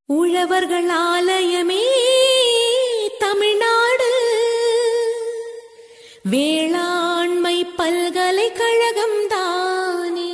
உழவர்கள் ஆலயமே தமிழ்நாடு வேளாண்மை பல்கலைக்கழகம் தானே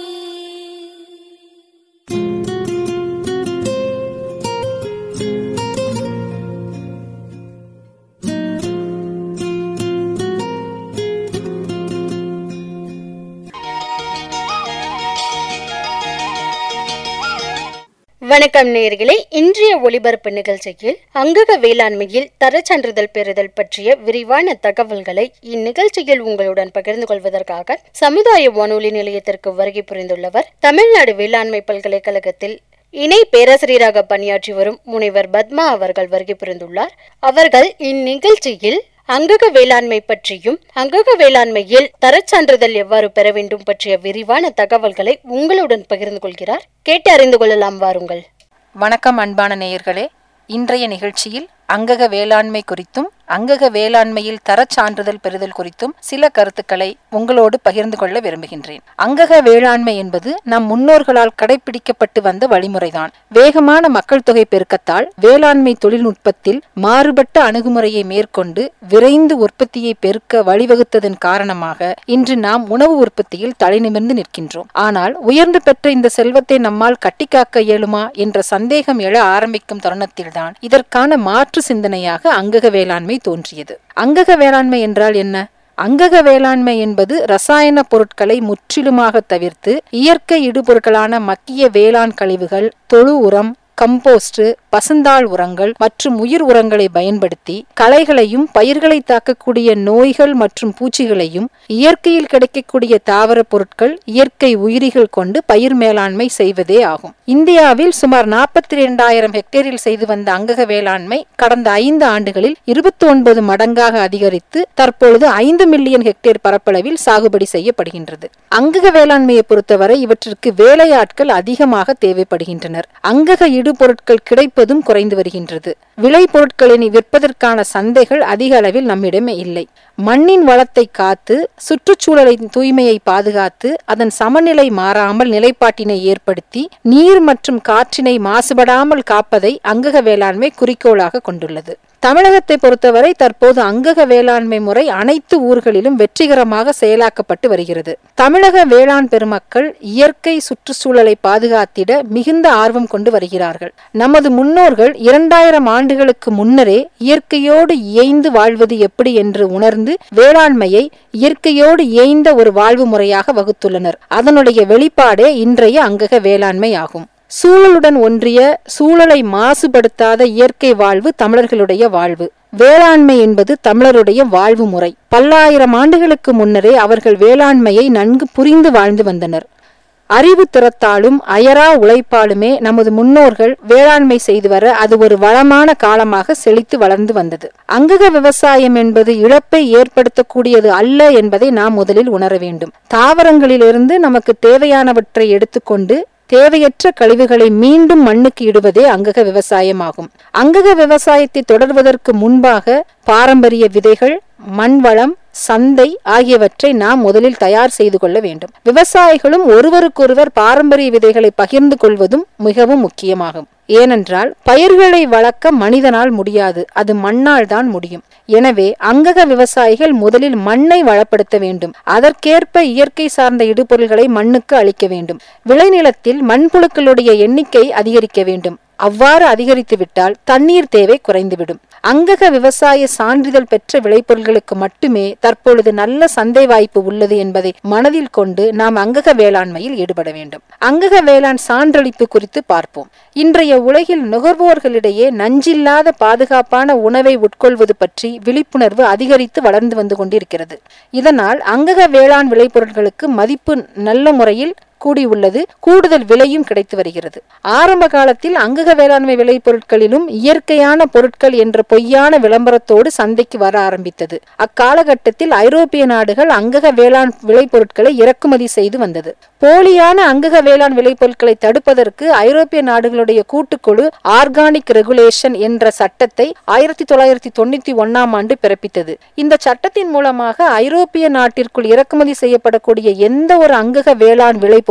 வணக்கம் நேயர்களே இன்றைய ஒளிபரப்பு நிகழ்ச்சியில் அங்கக வேளாண்மையில் தரச்சான்றிதழ் பெறுதல் பற்றிய விரிவான தகவல்களை இந்நிகழ்ச்சியில் உங்களுடன் பகிர்ந்து கொள்வதற்காக சமுதாய வானொலி நிலையத்திற்கு வருகை புரிந்துள்ளவர் தமிழ்நாடு வேளாண்மை பல்கலைக்கழகத்தில் இணை பேராசிரியராக பணியாற்றி வரும் முனைவர் பத்மா அவர்கள் வருகை புரிந்துள்ளார் அவர்கள் இந்நிகழ்ச்சியில் அங்கக வேளாண்மை பற்றியும் அங்கக வேளாண்மையில் தரச்சான்றிதழ் எவ்வாறு பெற வேண்டும் பற்றிய விரிவான தகவல்களை உங்களுடன் பகிர்ந்து கொள்கிறார் கேட்டு அறிந்து கொள்ளலாம் வாருங்கள் வணக்கம் அன்பான நேயர்களே இன்றைய நிகழ்ச்சியில் அங்கக வேளாண்மை குறித்தும் அங்கக வேளாண்மையில் தரச் சான்றிதழ் பெறுதல் குறித்தும் சில கருத்துக்களை உங்களோடு பகிர்ந்து கொள்ள விரும்புகின்றேன் அங்கக வேளாண்மை என்பது நம் முன்னோர்களால் கடைபிடிக்கப்பட்டு வந்த வழிமுறைதான் வேகமான மக்கள் தொகை பெருக்கத்தால் வேளாண்மை தொழில்நுட்பத்தில் மாறுபட்ட அணுகுமுறையை மேற்கொண்டு விரைந்து உற்பத்தியை பெருக்க வழிவகுத்ததன் காரணமாக இன்று நாம் உணவு உற்பத்தியில் தலைநிமிர்ந்து நிற்கின்றோம் ஆனால் உயர்ந்து பெற்ற இந்த செல்வத்தை நம்மால் கட்டிக்காக்க இயலுமா என்ற சந்தேகம் எழ ஆரம்பிக்கும் தருணத்தில்தான் இதற்கான மாற்று சிந்தனையாக அங்கக வேளாண்மை தோன்றியது அங்கக வேளாண்மை என்றால் என்ன அங்கக வேளாண்மை என்பது ரசாயன பொருட்களை முற்றிலுமாக தவிர்த்து இயற்கை இடுபொருட்களான மக்கிய வேளாண் கழிவுகள் தொழு உரம் கம்போஸ்ட் பசுந்தாள் உரங்கள் மற்றும் உயிர் உரங்களை பயன்படுத்தி களைகளையும் பயிர்களை தாக்கக்கூடிய நோய்கள் மற்றும் பூச்சிகளையும் இயற்கையில் கிடைக்கக்கூடிய தாவர பொருட்கள் இயற்கை உயிரிகள் கொண்டு பயிர் மேலாண்மை செய்வதே ஆகும் இந்தியாவில் சுமார் நாற்பத்தி இரண்டாயிரம் ஹெக்டேரில் செய்து வந்த அங்கக வேளாண்மை கடந்த ஐந்து ஆண்டுகளில் இருபத்தி ஒன்பது மடங்காக அதிகரித்து தற்பொழுது ஐந்து மில்லியன் ஹெக்டேர் பரப்பளவில் சாகுபடி செய்யப்படுகின்றது அங்கக வேளாண்மையை பொறுத்தவரை இவற்றிற்கு வேலையாட்கள் அதிகமாக தேவைப்படுகின்றனர் அங்கக இடுபொருட்கள் கிடைப்பதும் குறைந்து வருகின்றது விளை பொருட்களினை விற்பதற்கான சந்தைகள் அதிக அளவில் நம்மிடமே இல்லை மண்ணின் வளத்தை காத்து சுற்றுச்சூழலின் தூய்மையை பாதுகாத்து அதன் சமநிலை மாறாமல் நிலைப்பாட்டினை ஏற்படுத்தி நீர் மற்றும் காற்றினை மாசுபடாமல் காப்பதை அங்கக வேளாண்மை குறிக்கோளாக கொண்டுள்ளது தமிழகத்தை பொறுத்தவரை தற்போது அங்கக வேளாண்மை முறை அனைத்து ஊர்களிலும் வெற்றிகரமாக செயலாக்கப்பட்டு வருகிறது தமிழக வேளாண் பெருமக்கள் இயற்கை சுற்றுச்சூழலை பாதுகாத்திட மிகுந்த ஆர்வம் கொண்டு வருகிறார்கள் நமது முன்னோர்கள் இரண்டாயிரம் ஆண்டுகளுக்கு முன்னரே இயற்கையோடு இயைந்து வாழ்வது எப்படி என்று உணர்ந்து வேளாண்மையை இயற்கையோடு இயைந்த ஒரு வாழ்வு முறையாக வகுத்துள்ளனர் அதனுடைய வெளிப்பாடே இன்றைய அங்கக வேளாண்மை ஆகும் சூழலுடன் ஒன்றிய சூழலை மாசுபடுத்தாத இயற்கை வாழ்வு தமிழர்களுடைய வாழ்வு வேளாண்மை என்பது தமிழருடைய வாழ்வு முறை பல்லாயிரம் ஆண்டுகளுக்கு முன்னரே அவர்கள் வேளாண்மையை நன்கு புரிந்து வாழ்ந்து வந்தனர் அறிவு திறத்தாலும் அயரா உழைப்பாலுமே நமது முன்னோர்கள் வேளாண்மை செய்து வர அது ஒரு வளமான காலமாக செழித்து வளர்ந்து வந்தது அங்கக விவசாயம் என்பது இழப்பை ஏற்படுத்தக்கூடியது அல்ல என்பதை நாம் முதலில் உணர வேண்டும் தாவரங்களிலிருந்து நமக்கு தேவையானவற்றை எடுத்துக்கொண்டு தேவையற்ற கழிவுகளை மீண்டும் மண்ணுக்கு இடுவதே அங்கக விவசாயமாகும் அங்கக விவசாயத்தை தொடர்வதற்கு முன்பாக பாரம்பரிய விதைகள் மண்வளம் சந்தை ஆகியவற்றை நாம் முதலில் தயார் செய்து கொள்ள வேண்டும் விவசாயிகளும் ஒருவருக்கொருவர் பாரம்பரிய விதைகளை பகிர்ந்து கொள்வதும் மிகவும் முக்கியமாகும் ஏனென்றால் பயிர்களை வளர்க்க மனிதனால் முடியாது அது மண்ணால் தான் முடியும் எனவே அங்கக விவசாயிகள் முதலில் மண்ணை வளப்படுத்த வேண்டும் அதற்கேற்ப இயற்கை சார்ந்த இடுபொருள்களை மண்ணுக்கு அளிக்க வேண்டும் விளைநிலத்தில் மண்புழுக்களுடைய எண்ணிக்கை அதிகரிக்க வேண்டும் அவ்வாறு அதிகரித்து விட்டால் தண்ணீர் தேவை குறைந்துவிடும் அங்கக விவசாய சான்றிதழ் பெற்ற விளைபொருள்களுக்கு மட்டுமே தற்பொழுது நல்ல சந்தை வாய்ப்பு உள்ளது என்பதை மனதில் கொண்டு நாம் அங்கக வேளாண்மையில் ஈடுபட வேண்டும் அங்கக வேளாண் சான்றளிப்பு குறித்து பார்ப்போம் இன்றைய உலகில் நுகர்வோர்களிடையே நஞ்சில்லாத பாதுகாப்பான உணவை உட்கொள்வது பற்றி விழிப்புணர்வு அதிகரித்து வளர்ந்து வந்து கொண்டிருக்கிறது இதனால் அங்கக வேளாண் விளைபொருட்களுக்கு மதிப்பு நல்ல முறையில் கூடியுள்ளது கூடுதல் விலையும் கிடைத்து வருகிறது ஆரம்ப காலத்தில் அங்கக வேளாண்மை விளைபொருட்களிலும் இயற்கையான பொருட்கள் என்ற பொய்யான விளம்பரத்தோடு சந்தைக்கு வர ஆரம்பித்தது அக்காலகட்டத்தில் ஐரோப்பிய நாடுகள் அங்கக வேளாண் விளைபொருட்களை இறக்குமதி செய்து வந்தது போலியான அங்கக வேளாண் விளைபொருட்களை தடுப்பதற்கு ஐரோப்பிய நாடுகளுடைய கூட்டுக்குழு ஆர்கானிக் ரெகுலேஷன் என்ற சட்டத்தை ஆயிரத்தி தொள்ளாயிரத்தி தொண்ணூத்தி ஒன்னாம் ஆண்டு பிறப்பித்தது இந்த சட்டத்தின் மூலமாக ஐரோப்பிய நாட்டிற்குள் இறக்குமதி செய்யப்படக்கூடிய எந்த ஒரு அங்கக வேளாண் விளைபொருள்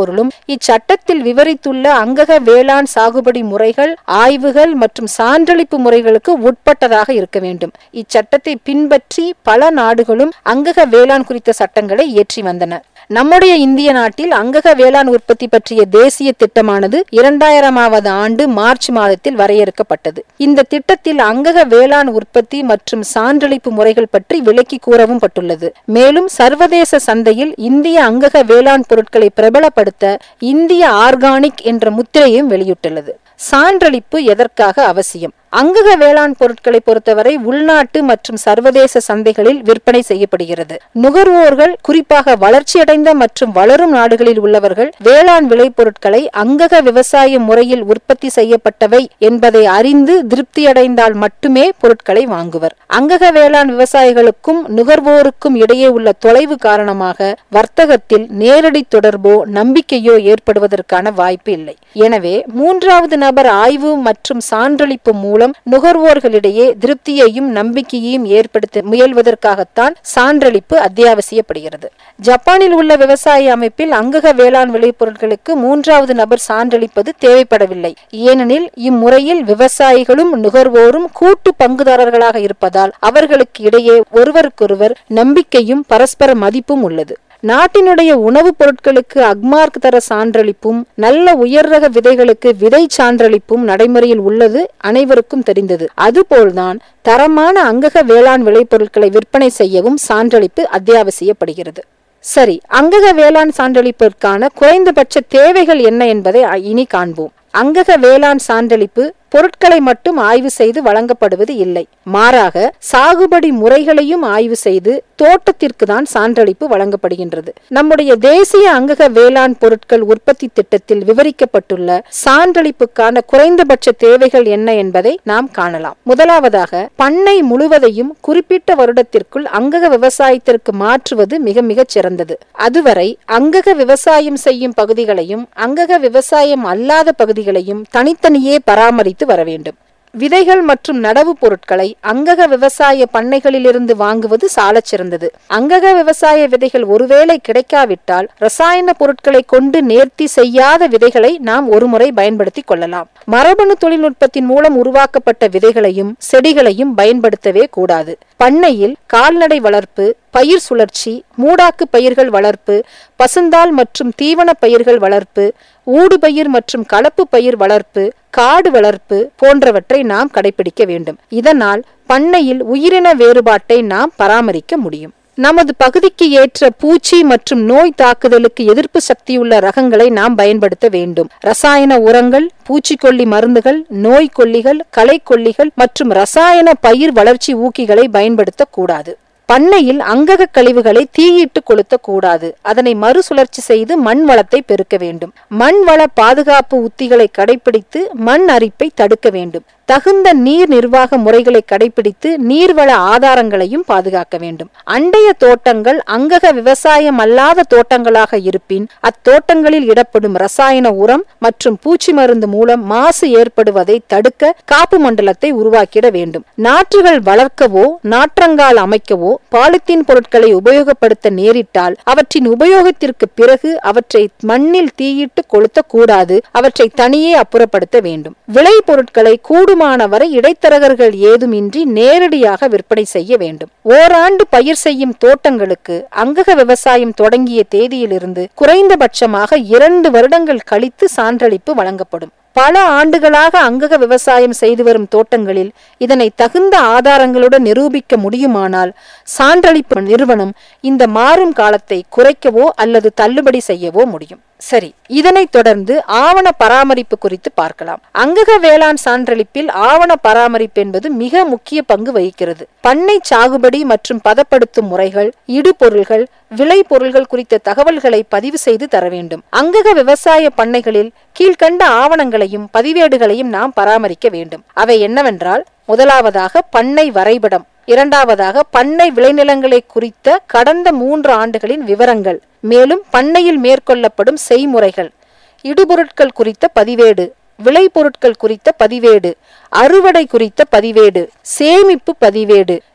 பொருளும் இச்சட்டத்தில் விவரித்துள்ள அங்கக வேளாண் சாகுபடி முறைகள் ஆய்வுகள் மற்றும் சான்றளிப்பு முறைகளுக்கு உட்பட்டதாக இருக்க வேண்டும் இச்சட்டத்தை பின்பற்றி பல நாடுகளும் அங்கக வேளாண் குறித்த சட்டங்களை இயற்றி வந்தன நம்முடைய இந்திய நாட்டில் அங்கக வேளாண் உற்பத்தி பற்றிய தேசிய திட்டமானது இரண்டாயிரமாவது ஆண்டு மார்ச் மாதத்தில் வரையறுக்கப்பட்டது இந்த திட்டத்தில் அங்கக வேளாண் உற்பத்தி மற்றும் சான்றளிப்பு முறைகள் பற்றி விளக்கி கூறவும் பட்டுள்ளது மேலும் சர்வதேச சந்தையில் இந்திய அங்கக வேளாண் பொருட்களை பிரபலப்படுத்த இந்திய ஆர்கானிக் என்ற முத்திரையும் வெளியிட்டுள்ளது சான்றளிப்பு எதற்காக அவசியம் அங்கக வேளாண் பொருட்களை பொறுத்தவரை உள்நாட்டு மற்றும் சர்வதேச சந்தைகளில் விற்பனை செய்யப்படுகிறது நுகர்வோர்கள் குறிப்பாக வளர்ச்சியடைந்த மற்றும் வளரும் நாடுகளில் உள்ளவர்கள் வேளாண் விளைபொருட்களை அங்கக விவசாய முறையில் உற்பத்தி செய்யப்பட்டவை என்பதை அறிந்து திருப்தியடைந்தால் மட்டுமே பொருட்களை வாங்குவர் அங்கக வேளாண் விவசாயிகளுக்கும் நுகர்வோருக்கும் இடையே உள்ள தொலைவு காரணமாக வர்த்தகத்தில் நேரடி தொடர்போ நம்பிக்கையோ ஏற்படுவதற்கான வாய்ப்பு இல்லை எனவே மூன்றாவது நபர் ஆய்வு மற்றும் சான்றளிப்பு மூலம் நுகர்வோர்களிடையே திருப்தியையும் நம்பிக்கையையும் ஏற்படுத்த முயல்வதற்காகத்தான் சான்றளிப்பு அத்தியாவசியப்படுகிறது ஜப்பானில் உள்ள விவசாய அமைப்பில் அங்கக வேளாண் விளைபொருட்களுக்கு மூன்றாவது நபர் சான்றளிப்பது தேவைப்படவில்லை ஏனெனில் இம்முறையில் விவசாயிகளும் நுகர்வோரும் கூட்டு பங்குதாரர்களாக இருப்பதால் அவர்களுக்கு இடையே ஒருவருக்கொருவர் நம்பிக்கையும் பரஸ்பர மதிப்பும் உள்ளது நாட்டினுடைய உணவுப் பொருட்களுக்கு அக்மார்க் தர சான்றளிப்பும் நல்ல உயர் ரக விதைகளுக்கு விதை சான்றளிப்பும் நடைமுறையில் உள்ளது அனைவருக்கும் தெரிந்தது அதுபோல்தான் தரமான அங்கக வேளாண் விளைபொருட்களை விற்பனை செய்யவும் சான்றளிப்பு அத்தியாவசியப்படுகிறது சரி அங்கக வேளாண் சான்றளிப்பிற்கான குறைந்தபட்ச தேவைகள் என்ன என்பதை இனி காண்போம் அங்கக வேளாண் சான்றளிப்பு பொருட்களை மட்டும் ஆய்வு செய்து வழங்கப்படுவது இல்லை மாறாக சாகுபடி முறைகளையும் ஆய்வு செய்து தோட்டத்திற்கு தான் சான்றளிப்பு வழங்கப்படுகின்றது நம்முடைய தேசிய அங்கக வேளாண் பொருட்கள் உற்பத்தி திட்டத்தில் விவரிக்கப்பட்டுள்ள சான்றளிப்புக்கான குறைந்தபட்ச தேவைகள் என்ன என்பதை நாம் காணலாம் முதலாவதாக பண்ணை முழுவதையும் குறிப்பிட்ட வருடத்திற்குள் அங்கக விவசாயத்திற்கு மாற்றுவது மிக மிகச் சிறந்தது அதுவரை அங்கக விவசாயம் செய்யும் பகுதிகளையும் அங்கக விவசாயம் அல்லாத பகுதிகளையும் தனித்தனியே பராமரித்து வர வேண்டும் விதைகள் மற்றும் நடவு பொருட்களை அங்கக விவசாய பண்ணைகளிலிருந்து வாங்குவது சாலச் சிறந்தது அங்கக விவசாய விதைகள் ஒருவேளை கிடைக்காவிட்டால் ரசாயன பொருட்களை கொண்டு நேர்த்தி செய்யாத விதைகளை நாம் ஒருமுறை பயன்படுத்திக் கொள்ளலாம் மரபணு தொழில்நுட்பத்தின் மூலம் உருவாக்கப்பட்ட விதைகளையும் செடிகளையும் பயன்படுத்தவே கூடாது பண்ணையில் கால்நடை வளர்ப்பு பயிர் சுழற்சி மூடாக்கு பயிர்கள் வளர்ப்பு பசுந்தாள் மற்றும் தீவன பயிர்கள் வளர்ப்பு ஊடுபயிர் மற்றும் கலப்பு பயிர் வளர்ப்பு காடு வளர்ப்பு போன்றவற்றை நாம் கடைபிடிக்க வேண்டும் இதனால் பண்ணையில் உயிரின வேறுபாட்டை நாம் பராமரிக்க முடியும் நமது பகுதிக்கு ஏற்ற பூச்சி மற்றும் நோய் தாக்குதலுக்கு எதிர்ப்பு சக்தியுள்ள ரகங்களை நாம் பயன்படுத்த வேண்டும் ரசாயன உரங்கள் பூச்சிக்கொல்லி மருந்துகள் நோய் கொல்லிகள் களைக்கொல்லிகள் மற்றும் ரசாயன பயிர் வளர்ச்சி ஊக்கிகளை பயன்படுத்தக் கூடாது பண்ணையில் அங்கக கழிவுகளை தீயிட்டு கொளுத்த கூடாது அதனை மறுசுழற்சி செய்து மண் வளத்தை பெருக்க வேண்டும் மண் வள பாதுகாப்பு உத்திகளை கடைபிடித்து மண் அரிப்பை தடுக்க வேண்டும் தகுந்த நீர் நிர்வாக முறைகளை கடைபிடித்து நீர்வள ஆதாரங்களையும் பாதுகாக்க வேண்டும் அண்டைய தோட்டங்கள் அங்கக விவசாயம் அல்லாத தோட்டங்களாக இருப்பின் அத்தோட்டங்களில் இடப்படும் ரசாயன உரம் மற்றும் பூச்சி மருந்து மூலம் மாசு ஏற்படுவதை தடுக்க காப்பு மண்டலத்தை உருவாக்கிட வேண்டும் நாற்றுகள் வளர்க்கவோ நாற்றங்கால் அமைக்கவோ பாலித்தீன் பொருட்களை உபயோகப்படுத்த நேரிட்டால் அவற்றின் உபயோகத்திற்கு பிறகு அவற்றை மண்ணில் தீயிட்டு கொளுத்த கூடாது அவற்றை தனியே அப்புறப்படுத்த வேண்டும் விளை பொருட்களை கூடுமானவரை இடைத்தரகர்கள் ஏதுமின்றி நேரடியாக விற்பனை செய்ய வேண்டும் ஓராண்டு பயிர் செய்யும் தோட்டங்களுக்கு அங்கக விவசாயம் தொடங்கிய தேதியிலிருந்து குறைந்தபட்சமாக இரண்டு வருடங்கள் கழித்து சான்றளிப்பு வழங்கப்படும் பல ஆண்டுகளாக அங்கக விவசாயம் செய்து வரும் தோட்டங்களில் இதனை தகுந்த ஆதாரங்களுடன் நிரூபிக்க முடியுமானால் சான்றளிப்பு நிறுவனம் இந்த மாறும் காலத்தை குறைக்கவோ அல்லது தள்ளுபடி செய்யவோ முடியும் சரி இதனைத் தொடர்ந்து ஆவண பராமரிப்பு குறித்து பார்க்கலாம் அங்கக வேளாண் சான்றளிப்பில் ஆவண பராமரிப்பு என்பது மிக முக்கிய பங்கு வகிக்கிறது பண்ணை சாகுபடி மற்றும் பதப்படுத்தும் முறைகள் இடுபொருள்கள் விளை பொருள்கள் குறித்த தகவல்களை பதிவு செய்து தர வேண்டும் அங்கக விவசாய பண்ணைகளில் கீழ்கண்ட ஆவணங்களையும் பதிவேடுகளையும் நாம் பராமரிக்க வேண்டும் அவை என்னவென்றால் முதலாவதாக பண்ணை வரைபடம் இரண்டாவதாக பண்ணை விளைநிலங்களை குறித்த கடந்த மூன்று ஆண்டுகளின் விவரங்கள் மேலும் பண்ணையில் மேற்கொள்ளப்படும் செய்முறைகள் இடுபொருட்கள் குறித்த பதிவேடு விளைபொருட்கள் குறித்த பதிவேடு அறுவடை குறித்த பதிவேடு சேமிப்பு பதிவேடு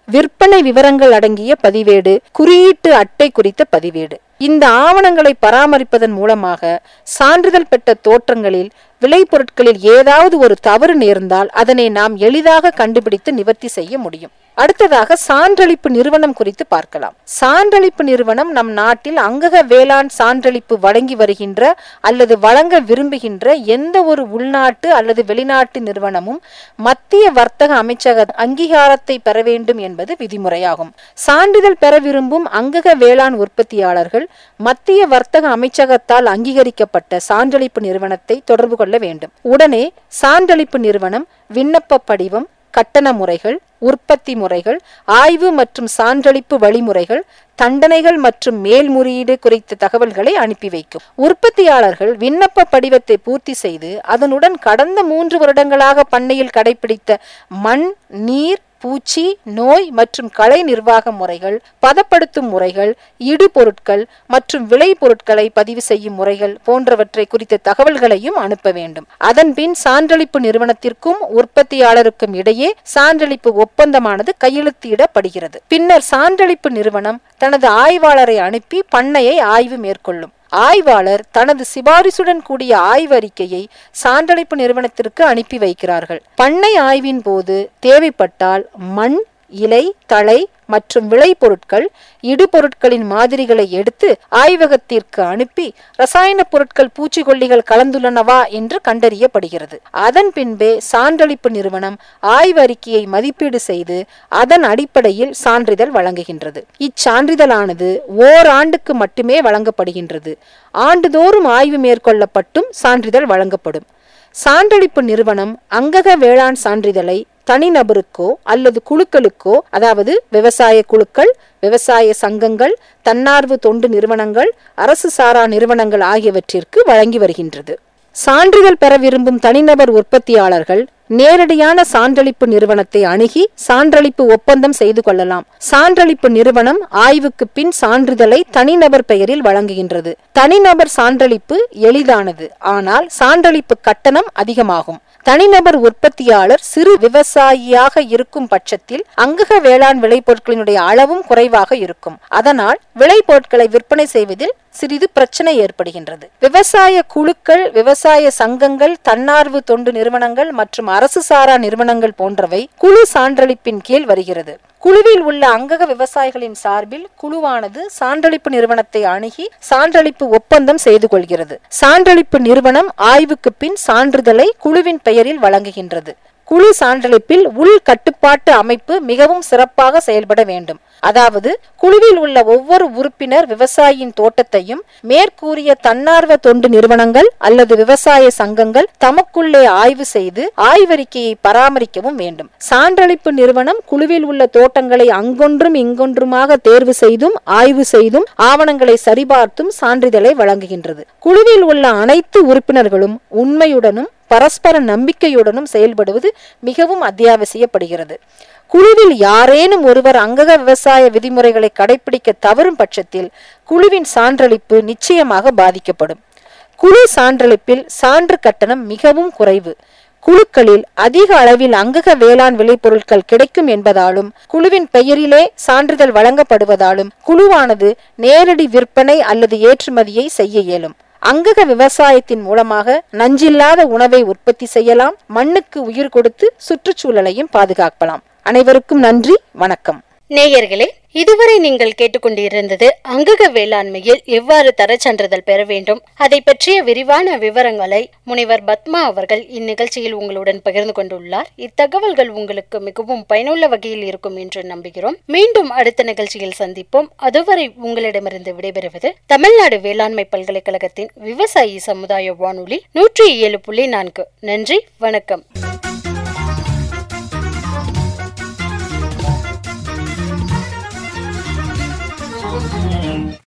விற்பனை விவரங்கள் அடங்கிய பதிவேடு குறியீட்டு அட்டை குறித்த பதிவேடு இந்த ஆவணங்களை பராமரிப்பதன் மூலமாக சான்றிதழ் பெற்ற தோற்றங்களில் விளைபொருட்களில் ஏதாவது ஒரு தவறு நேர்ந்தால் அதனை நாம் எளிதாக கண்டுபிடித்து நிவர்த்தி செய்ய முடியும் அடுத்ததாக சான்றளிப்பு நிறுவனம் குறித்து பார்க்கலாம் சான்றளிப்பு நிறுவனம் நம் நாட்டில் அங்கக வேளாண் சான்றளிப்பு வழங்கி வருகின்ற அல்லது வழங்க விரும்புகின்ற எந்த ஒரு உள்நாட்டு அல்லது வெளிநாட்டு நிறுவனமும் மத்திய வர்த்தக அமைச்சக அங்கீகாரத்தை பெற வேண்டும் என்பது விதிமுறையாகும் சான்றிதழ் பெற விரும்பும் அங்கக வேளாண் உற்பத்தியாளர்கள் மத்திய வர்த்தக அமைச்சகத்தால் அங்கீகரிக்கப்பட்ட சான்றளிப்பு நிறுவனத்தை தொடர்பு கொள்ள வேண்டும் உடனே சான்றளிப்பு நிறுவனம் விண்ணப்ப படிவம் கட்டண முறைகள் உற்பத்தி முறைகள் ஆய்வு மற்றும் சான்றளிப்பு வழிமுறைகள் தண்டனைகள் மற்றும் மேல்முறையீடு குறித்த தகவல்களை அனுப்பி வைக்கும் உற்பத்தியாளர்கள் விண்ணப்ப படிவத்தை பூர்த்தி செய்து அதனுடன் கடந்த மூன்று வருடங்களாக பண்ணையில் கடைபிடித்த மண் நீர் பூச்சி நோய் மற்றும் கலை நிர்வாக முறைகள் பதப்படுத்தும் முறைகள் இடுபொருட்கள் மற்றும் விளை பொருட்களை பதிவு செய்யும் முறைகள் போன்றவற்றை குறித்த தகவல்களையும் அனுப்ப வேண்டும் அதன்பின் சான்றளிப்பு நிறுவனத்திற்கும் உற்பத்தியாளருக்கும் இடையே சான்றளிப்பு ஒப்பந்தமானது கையெழுத்திடப்படுகிறது பின்னர் சான்றளிப்பு நிறுவனம் தனது ஆய்வாளரை அனுப்பி பண்ணையை ஆய்வு மேற்கொள்ளும் ஆய்வாளர் தனது சிபாரிசுடன் கூடிய ஆய்வறிக்கையை சான்றளிப்பு நிறுவனத்திற்கு அனுப்பி வைக்கிறார்கள் பண்ணை ஆய்வின் போது தேவைப்பட்டால் மண் இலை தழை மற்றும் விளைபொருட்கள் இடுபொருட்களின் மாதிரிகளை எடுத்து ஆய்வகத்திற்கு அனுப்பி ரசாயன பொருட்கள் பூச்சிக்கொல்லிகள் கலந்துள்ளனவா என்று கண்டறியப்படுகிறது அதன் பின்பே சான்றளிப்பு நிறுவனம் ஆய்வறிக்கையை மதிப்பீடு செய்து அதன் அடிப்படையில் சான்றிதழ் வழங்குகின்றது இச்சான்றிதழானது ஓராண்டுக்கு மட்டுமே வழங்கப்படுகின்றது ஆண்டுதோறும் ஆய்வு மேற்கொள்ளப்பட்டும் சான்றிதழ் வழங்கப்படும் சான்றளிப்பு நிறுவனம் அங்கக வேளாண் சான்றிதழை தனிநபருக்கோ அல்லது குழுக்களுக்கோ அதாவது விவசாய குழுக்கள் விவசாய சங்கங்கள் தன்னார்வ தொண்டு நிறுவனங்கள் அரசு சாரா நிறுவனங்கள் ஆகியவற்றிற்கு வழங்கி வருகின்றது சான்றிதழ் பெற விரும்பும் தனிநபர் உற்பத்தியாளர்கள் நேரடியான சான்றளிப்பு நிறுவனத்தை அணுகி சான்றளிப்பு ஒப்பந்தம் செய்து கொள்ளலாம் சான்றளிப்பு நிறுவனம் ஆய்வுக்கு பின் சான்றிதழை தனிநபர் பெயரில் வழங்குகின்றது தனிநபர் சான்றளிப்பு எளிதானது ஆனால் சான்றளிப்பு கட்டணம் அதிகமாகும் தனிநபர் உற்பத்தியாளர் சிறு விவசாயியாக இருக்கும் பட்சத்தில் அங்கக வேளாண் விளைபொருட்களினுடைய அளவும் குறைவாக இருக்கும் அதனால் விளைபொருட்களை விற்பனை செய்வதில் சிறிது பிரச்சனை ஏற்படுகின்றது விவசாய குழுக்கள் விவசாய சங்கங்கள் தன்னார்வ தொண்டு நிறுவனங்கள் மற்றும் அரசு சாரா நிறுவனங்கள் போன்றவை குழு சான்றளிப்பின் கீழ் வருகிறது குழுவில் உள்ள அங்கக விவசாயிகளின் சார்பில் குழுவானது சான்றளிப்பு நிறுவனத்தை அணுகி சான்றளிப்பு ஒப்பந்தம் செய்து கொள்கிறது சான்றளிப்பு நிறுவனம் ஆய்வுக்கு பின் சான்றிதழை குழுவின் பெயரில் வழங்குகின்றது குழு சான்றளிப்பில் உள் கட்டுப்பாட்டு அமைப்பு மிகவும் சிறப்பாக செயல்பட வேண்டும் அதாவது குழுவில் உள்ள ஒவ்வொரு உறுப்பினர் விவசாயியின் தோட்டத்தையும் மேற்கூறிய தன்னார்வ தொண்டு நிறுவனங்கள் அல்லது விவசாய சங்கங்கள் தமக்குள்ளே ஆய்வு செய்து ஆய்வறிக்கையை பராமரிக்கவும் வேண்டும் சான்றளிப்பு நிறுவனம் குழுவில் உள்ள தோட்டங்களை அங்கொன்றும் இங்கொன்றுமாக தேர்வு செய்தும் ஆய்வு செய்தும் ஆவணங்களை சரிபார்த்தும் சான்றிதழை வழங்குகின்றது குழுவில் உள்ள அனைத்து உறுப்பினர்களும் உண்மையுடனும் பரஸ்பர நம்பிக்கையுடனும் செயல்படுவது மிகவும் அத்தியாவசியப்படுகிறது குழுவில் யாரேனும் ஒருவர் அங்கக விவசாய விதிமுறைகளை கடைபிடிக்க தவறும் பட்சத்தில் குழுவின் சான்றளிப்பு நிச்சயமாக பாதிக்கப்படும் குழு சான்றளிப்பில் சான்று கட்டணம் மிகவும் குறைவு குழுக்களில் அதிக அளவில் அங்கக வேளாண் விளைபொருட்கள் கிடைக்கும் என்பதாலும் குழுவின் பெயரிலே சான்றிதழ் வழங்கப்படுவதாலும் குழுவானது நேரடி விற்பனை அல்லது ஏற்றுமதியை செய்ய இயலும் அங்கக விவசாயத்தின் மூலமாக நஞ்சில்லாத உணவை உற்பத்தி செய்யலாம் மண்ணுக்கு உயிர் கொடுத்து சுற்றுச்சூழலையும் பாதுகாக்கலாம் அனைவருக்கும் நன்றி வணக்கம் நேயர்களே இதுவரை நீங்கள் கேட்டுக்கொண்டிருந்தது அங்கக வேளாண்மையில் எவ்வாறு தரச் சான்றிதழ் பெற வேண்டும் அதை பற்றிய விரிவான விவரங்களை முனைவர் பத்மா அவர்கள் இந்நிகழ்ச்சியில் உங்களுடன் பகிர்ந்து கொண்டுள்ளார் இத்தகவல்கள் உங்களுக்கு மிகவும் பயனுள்ள வகையில் இருக்கும் என்று நம்புகிறோம் மீண்டும் அடுத்த நிகழ்ச்சியில் சந்திப்போம் அதுவரை உங்களிடமிருந்து விடைபெறுவது தமிழ்நாடு வேளாண்மை பல்கலைக்கழகத்தின் விவசாயி சமுதாய வானொலி நூற்றி ஏழு புள்ளி நான்கு நன்றி வணக்கம்